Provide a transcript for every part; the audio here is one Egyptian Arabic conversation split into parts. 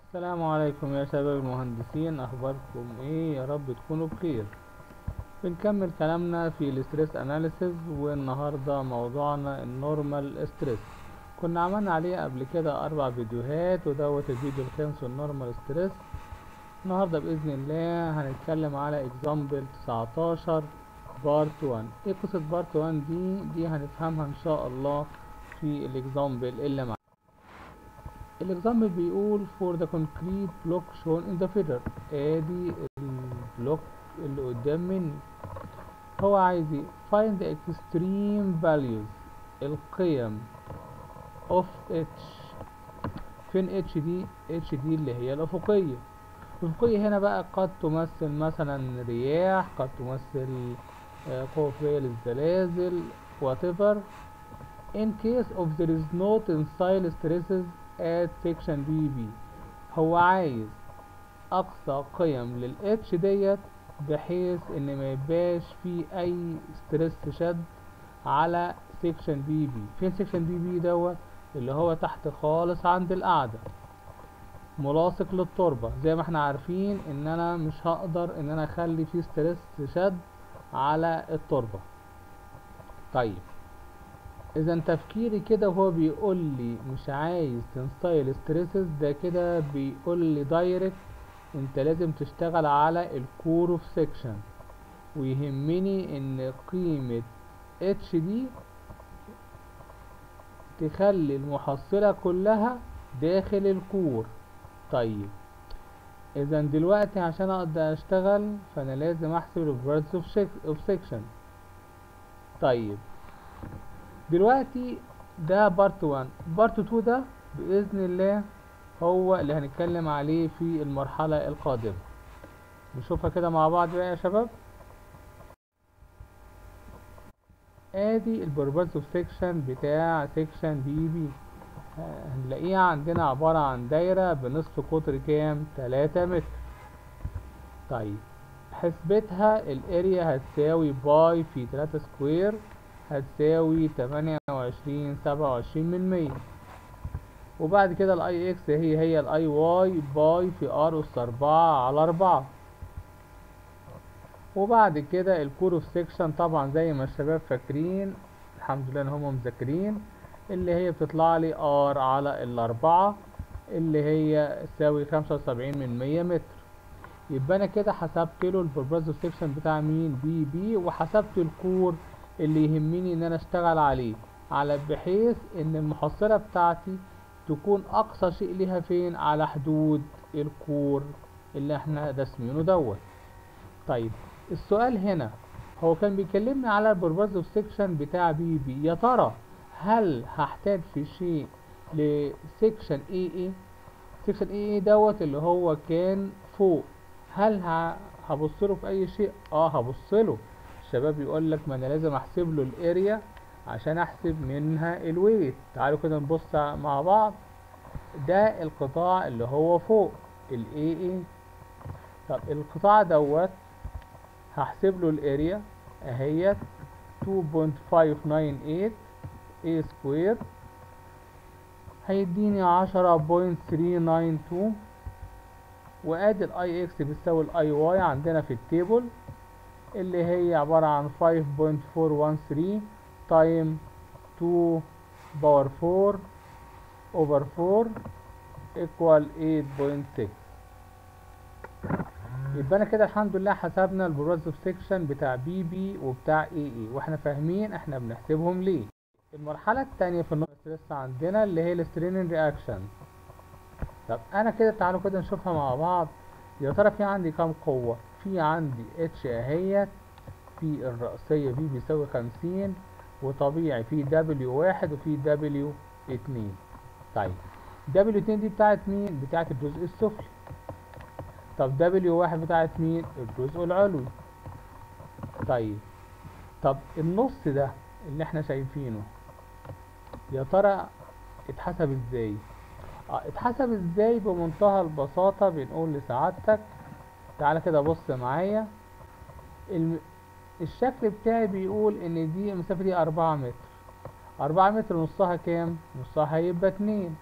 السلام عليكم يا شباب المهندسين اخباركم ايه يا رب تكونوا بخير بنكمل كلامنا في الاستريس اناليسيز والنهارده موضوعنا النورمال ستريس كنا عملنا عليه قبل كده اربع فيديوهات ودوت الفيديو الخامس النورمال ستريس النهارده باذن الله هنتكلم على اكزامبل 19 بارت 1 ايه قصه بارت 1 دي دي هنفهمها ان شاء الله في الاكزامبل اللي معانا الاكزامبل بيقول for the concrete block shown in the figure ادي البلوك اللي قدام مني هو عايز ايه find the extreme values القيم of h فين h دي h دي اللي هي الافقيه الافقيه هنا بقى قد تمثل مثلا رياح قد تمثل قوة فيا للزلازل whatever in case of there is no tensile stresses at section BB هو عايز اقصى قيم للاتش ديت بحيث ان ما يبقاش في اي ستريس شد على سيكشن بي بي فين سيكشن بي بي دوت اللي هو تحت خالص عند القاعدة ملاصق للتربة زي ما احنا عارفين ان انا مش هقدر ان انا اخلي فيه ستريس شد على التربة طيب اذا تفكيري كده وهو بيقول لي مش عايز تنستايل ستريسز ده كده بيقول لي دايركت انت لازم تشتغل على الكور اوف سيكشن ويهمني ان قيمة اتش دي تخلي المحصلة كلها داخل الكور طيب اذا دلوقتي عشان اقدر اشتغل فانا لازم احسب البرادز اوف سيكشن طيب دلوقتي ده بارت 1 بارت 2 ده باذن الله هو اللي هنتكلم عليه في المرحلة القادمة نشوفها كده مع بعض بقى يا شباب ادي البرباز اوف سيكشن بتاع سيكشن بي بي هنلاقيها عندنا عبارة عن دايرة بنصف قطر كام 3 متر طيب حسبتها الاريا هتساوي باي في 3 سكوير هتساوي تمانية وعشرين سبعة وعشرين من مية وبعد كده الاي اكس هي هي الاي واي باي في ار اس اربعة على اربعة وبعد كده الكور اوف سيكشن طبعا زي ما الشباب فاكرين الحمد لله ان هم مذاكرين اللي هي بتطلع لي ار على الاربعة اللي هي تساوي خمسة وسبعين من مية متر يبقى انا كده حسبت له البربراز اوف سيكشن بتاع مين بي بي وحسبت الكور اللي يهمني ان انا اشتغل عليه على بحيث ان المحصلة بتاعتي تكون اقصى شيء ليها فين على حدود الكور اللي احنا رسمينه دوت طيب السؤال هنا هو كان بيكلمني على البرباز اوف سيكشن بتاع بي بي يا ترى هل هحتاج في شيء لسيكشن اي اي سيكشن اي اي دوت اللي هو كان فوق هل هبص له في اي شيء اه هبص له الشباب يقول لك ما انا لازم احسب له الاريا عشان احسب منها الويت تعالوا كده نبص مع بعض ده القطاع اللي هو فوق الاي اي طب القطاع دوت هحسب له الاريا اهيت 2.598 a سكوير هيديني عشرة بوينت ثري ناين تو وادي الاي اكس بتساوي الاي واي عندنا في التيبل اللي هي عبارة عن 5.413 تايم 2 باور 4 over 4 equal 8.6 يبقى انا كده الحمد لله حسبنا البروز اوف سيكشن بتاع بي بي وبتاع اي اي واحنا فاهمين احنا بنحسبهم ليه المرحلة التانية في النقطة لسه عندنا اللي هي الستريننج رياكشن طب انا كده تعالوا كده نشوفها مع بعض يا ترى في عندي كام قوة في عندي اتش اهيت في الرأسية في بيساوي خمسين وطبيعي في دبليو واحد وفي دبليو اتنين طيب دبليو اتنين دي بتاعت مين بتاعت الجزء السفلي طب دبليو واحد بتاعت مين الجزء العلوي طيب طب النص ده اللي احنا شايفينه يا ترى اتحسب ازاي اه اتحسب ازاي بمنتهى البساطة بنقول لسعادتك تعالى كده بص معايا الم... الشكل بتاعي بيقول ان دي المسافة دي اربعة متر اربعة متر نصها كام نصها هيبقى اتنين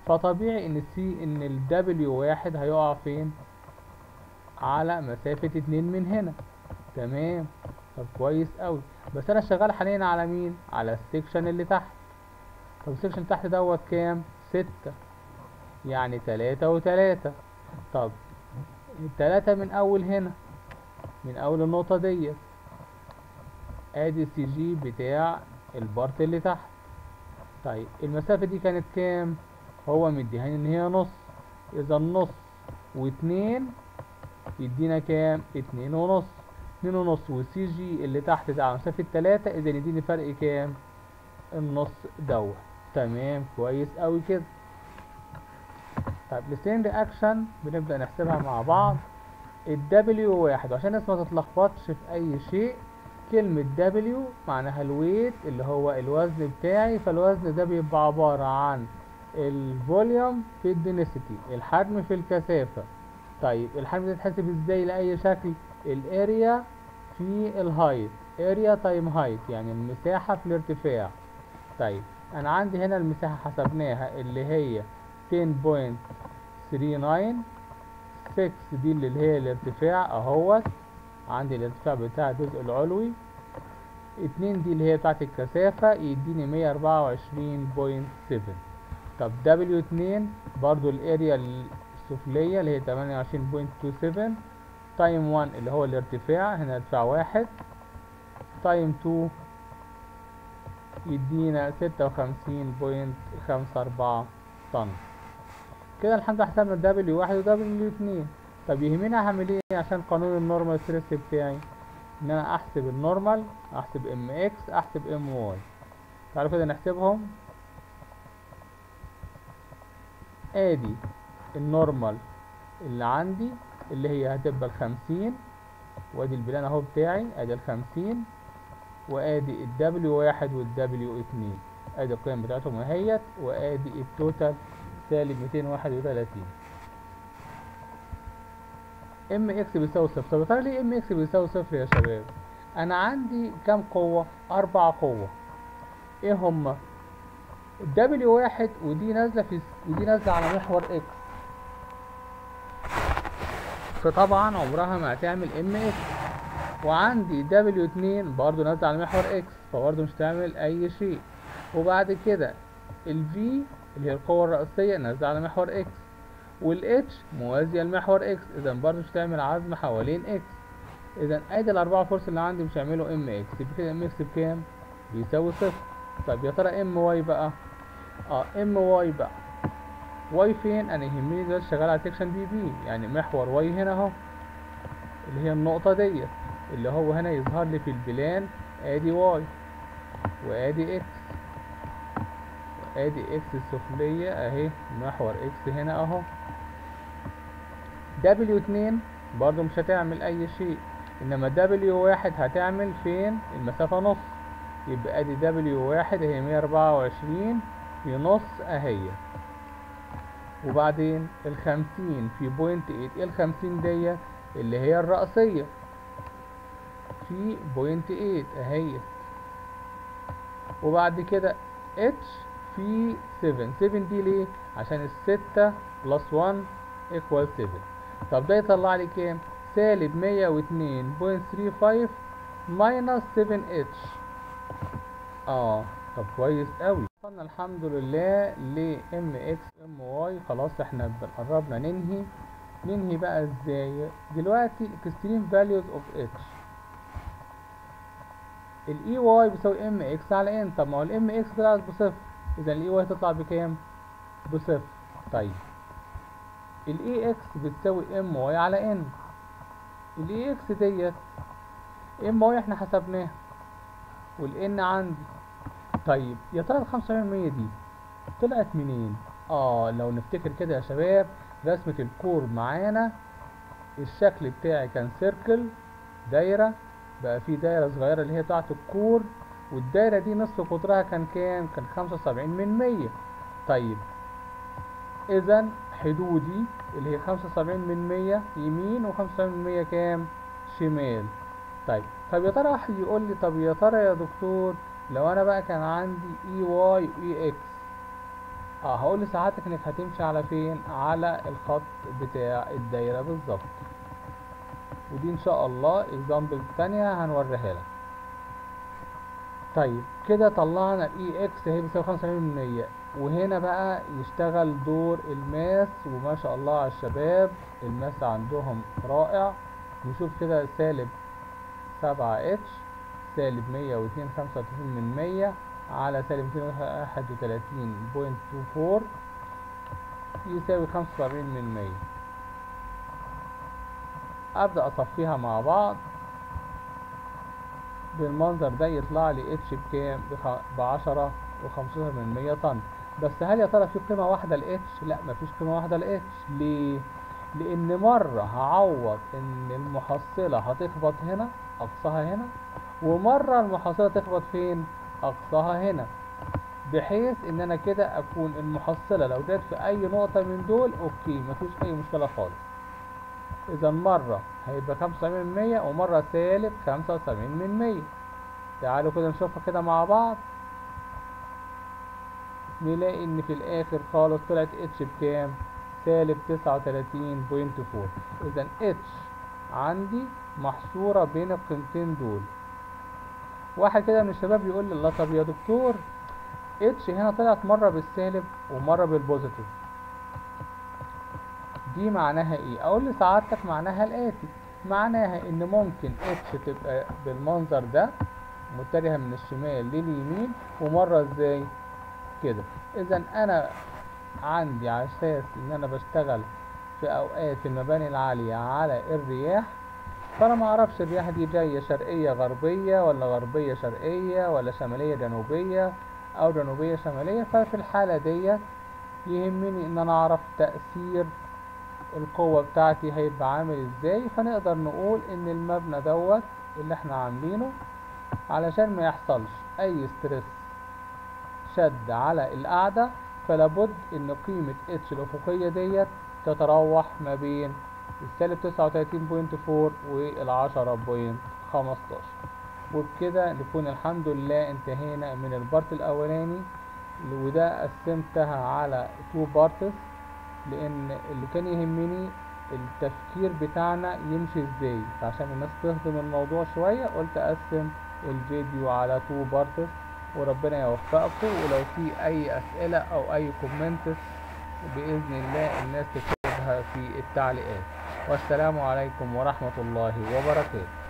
فطبيعي ان السي ان الدبليو واحد هيقع فين على مسافة اتنين من هنا تمام طب كويس قوي بس انا شغال حاليا على مين على السكشن اللي تحت طب السكشن اللي تحت دوت كام ستة يعني تلاتة وتلاتة طب التلاتة من اول هنا من اول النقطة ديت ادي السي جي بتاع البارت اللي تحت طيب المسافة دي كانت كام هو مديهاني ان هي نص اذا نص واتنين يدينا كام اتنين ونص اتنين ونص والسي جي اللي تحت ده على مسافة تلاتة اذا يديني فرق كام النص دوت تمام كويس قوي كده طيب الستين رياكشن بنبدأ نحسبها مع بعض الدبليو واحد عشان الناس ما تتلخبطش في اي شيء كلمة دبليو معناها الويت اللي هو الوزن بتاعي فالوزن ده بيبقى عبارة عن الفوليوم في الدنسيتي الحجم في الكثافة طيب الحجم ده يتحسب ازاي لأي شكل الاريا في الهايت اريا تايم هايت يعني المساحة في الارتفاع طيب انا عندي هنا المساحة حسبناها اللي هي 10.39 6 دي اللي هي الارتفاع اهوت عندي الارتفاع بتاع الجزء العلوي اتنين دي اللي هي بتاعت الكثافة يديني مية اربعة وعشرين بوينت سفن طب دبليو اتنين برضو الاريا السفلية اللي هي تمانية وعشرين بوينت تو سفن تايم وان اللي هو الارتفاع هنا ارتفاع واحد تايم تو يدينا ستة وخمسين بوينت خمسة أربعة طن كده الحمد لله حسبنا دبليو واحد ودبليو اتنين طب يهمني اعمل ايه عشان قانون النورمال ستريس بتاعي ان انا احسب النورمال احسب ام اكس احسب ام واي تعالوا كده نحسبهم ادي النورمال اللي عندي اللي هي هتبقى الخمسين وادي البلان اهو بتاعي ادي الخمسين وادي الدبليو واحد والدبليو اتنين ادي القيم بتاعتهم اهيت وادي التوتال سالب ميتين واحد وتلاتين ام اكس بيساوي صفر طب يا ترى ليه ام اكس بيساوي صفر يا شباب انا عندي كام قوة اربع قوة ايه هما الدبليو واحد ودي نازلة في ودي نازلة على محور اكس فطبعا عمرها ما هتعمل ام اكس وعندي دبليو اتنين برضو نازلة على محور اكس فبرضو مش هتعمل اي شيء وبعد كده الفي اللي هي القوة الرئيسية نازلة على محور اكس والاتش موازية لمحور اكس اذا برضه مش هتعمل عزم حوالين اكس اذا ادي الاربعة فرص اللي عندي مش هيعملوا ام اكس يبقى كده ام اكس بكام بيساوي صفر طب يا ترى ام واي بقى اه ام واي بقى واي فين انا يهمني دلوقتي شغال على سيكشن بي بي يعني محور واي هنا اهو اللي هي النقطة ديت اللي هو هنا يظهر لي في البلان ادي واي وادي اكس ادي اكس السفلية اهي محور اكس هنا اهو دبليو اتنين برضو مش هتعمل اي شيء انما دبليو واحد هتعمل فين المسافة نص يبقى ادي دبليو واحد اهي مية اربعة وعشرين في نص اهي وبعدين الخمسين في بوينت ايت ايه الخمسين ديت اللي هي الرأسية في بوينت ايت اهي وبعد كده اتش في 7 7 دي ليه عشان الستة بلس 1 ايكوال 7 طب ده يطلع لي كام سالب 102.35 ماينس 7 اتش اه طب كويس قوي وصلنا الحمد لله ل ام اكس ام واي خلاص احنا قربنا ننهي ننهي بقى ازاي دلوقتي extreme values of اتش الاي واي بيساوي ام اكس على ان طب ما هو الام اكس طلعت بصفر اذا الاي واي تطلع بكام بصفر طيب الاي اكس بتساوي ام واي على ان الاي اكس ديت ام واي احنا حسبناها والان عندي طيب يا ترى ال 75% دي طلعت منين اه لو نفتكر كده يا شباب رسمة الكور معانا الشكل بتاعي كان سيركل دايرة بقى في دايرة صغيرة اللي هي بتاعت الكور والدايرة دي نصف قطرها كان كام؟ كان خمسة وسبعين من مية طيب إذا حدودي اللي هي خمسة وسبعين من مية يمين وخمسة وسبعين من مية كام؟ شمال طيب طب يا ترى واحد يقول لي طب يا ترى يا دكتور لو أنا بقى كان عندي اي واي واي اكس اه هقول لسعادتك انك هتمشي على فين على الخط بتاع الدايرة بالظبط ودي ان شاء الله اكزامبل تانية هنوريها لك طيب كده طلعنا الاي اكس هي بتساوي خمسة وسبعين من مية وهنا بقى يشتغل دور الماس وما شاء الله على الشباب الماس عندهم رائع نشوف كده سالب سبعة اتش سالب مية واتنين خمسة وتلاتين من مية على سالب ميتين واحد وتلاتين بوينت تو فور يساوي خمسة وسبعين من مية أبدأ أصفيها مع بعض بالمنظر ده يطلع لي اتش بكام بعشرة وخمستاشر من مية طن بس هل يا ترى في قيمة واحدة لاتش لا مفيش قيمة واحدة لاتش ليه لان مرة هعوض ان المحصلة هتخبط هنا اقصاها هنا ومرة المحصلة تخبط فين اقصاها هنا بحيث ان انا كده اكون المحصلة لو جت في اي نقطة من دول اوكي مفيش اي مشكلة خالص اذا مرة هيبقى خمسة وسبعين من مية ومرة سالب خمسة وسبعين من مية تعالوا كده نشوفها كده مع بعض نلاقي ان في الاخر خالص طلعت اتش بكام سالب تسعة وتلاتين بوينت فور اذا اتش عندي محصورة بين القيمتين دول واحد كده من الشباب يقول لي الله طب يا دكتور اتش هنا طلعت مرة بالسالب ومرة بالبوزيتيف دي معناها ايه اقول لسعادتك معناها الاتي معناها ان ممكن اتش تبقى بالمنظر ده متجهة من الشمال لليمين ومرة ازاي كده اذا انا عندي على اساس ان انا بشتغل في اوقات المباني العالية على الرياح فانا ما اعرفش الرياح دي جاية شرقية غربية ولا غربية شرقية ولا شمالية جنوبية او جنوبية شمالية ففي الحالة ديت يهمني ان انا اعرف تأثير القوة بتاعتي هيبقى عامل ازاي فنقدر نقول ان المبنى دوت اللي احنا عاملينه علشان ما يحصلش اي ستريس شد على القاعدة فلابد ان قيمة اتش الافقية ديت تتراوح ما بين السالب تسعة وتلاتين بوينت فور والعشرة بوينت خمستاشر وبكده نكون الحمد لله انتهينا من البارت الاولاني وده قسمتها على تو بارتس لان اللي كان يهمني التفكير بتاعنا يمشي ازاي فعشان الناس تهضم الموضوع شوية قلت اقسم الفيديو على تو بارتس وربنا يوفقكم ولو في اي اسئلة او اي كومنتس باذن الله الناس تكتبها في التعليقات والسلام عليكم ورحمة الله وبركاته